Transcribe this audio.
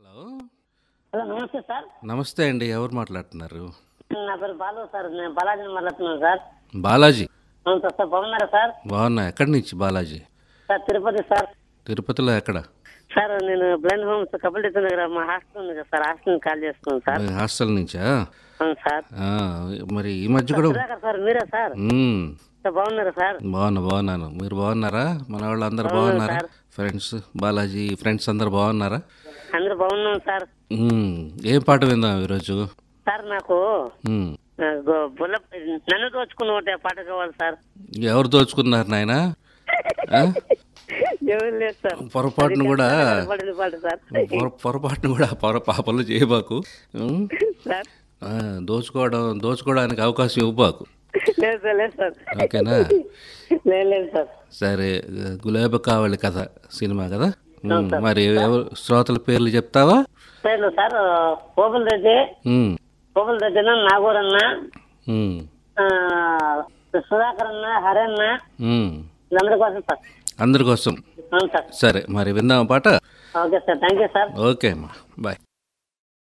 Hello hello నమస్తే sir నమస్తే అండి ఎవరు మాట్లాడుతున్నారు నా పేరు బాలు సార్ నేను బాలాజీని మాట్లాడుతున్నాను సార్ బాలాజీ అవును సార్ సార్ బాగున్నారా సార్ బాగున్నా ఎక్కడి నుంచి బాలాజీ సార్ తిరుపతి సార్ తిరుపతిలో ఎక్కడ సార్ నేను బ్లైండ్ హోమ్స్ కపిల్ టీచర్ దగ్గర మా హాస్టల్ ఉంది కదా సార్ హాస్టల్ కాల్ చేస్తున్నాను సార్ మీ హాస్టల్ నుంచా అవును సార్ ఆ, మరి ఈ మధ్య కూడా సుధాకర్ సార్ మీరా సార్ మ్మ్. సార్ బాగున్నారా సార్ బాగున్నా బాగున్నాను మీరు బాగున్నారా మన వాళ్ళు అందరు బాగున్నారా ఫ్రెండ్స్ బాలాజీ ఫ్రెండ్స్ అందరు బాగున్నారా అందరూ బాగున్నాం సార్ మ్మ్. ఏం పాట విందాం ఈరోజు సార్ నాకు మ్మ్. ఆ, గో- బుల్ల నన్ను దోచుకున్న ఒకటే పాట కావాలి సార్ ఎవరు దోచుకున్నారు నాయన ఎవరు లేదు సార్ పొరపాటును కూడా పడింది పాట సార్ పొర- పొరపాటును కూడా పొర పాపలు చేయబాకు మ్మ్. సార్ ఆ, దోచుకోవడం దోచుకోవడానికి అవకాశం ఇవ్వబాకు లేదు సార్ లేదు సార్ ఓకేనా లేదు లేదు సార్ సరే గులాబీ కావాలి కథ సినిమా కదా మ్మ్. మరి ఎవరు శ్రోతల పేర్లు చెప్తావా పేర్లు సార్ కోపుల రెడ్డి మ్మ్. కోపుల రెడ్డి అన్న నాగూర్ అన్న మ్మ్. ఆ, సుధాకర్ అన్న హరన్న మ్మ్. వీళ్ళందరి కోసం సార్ అందరి కోసం అవును సార్ సరే మరి విందామా పాట okay sir thank you sir okay అమ్మా బాయ్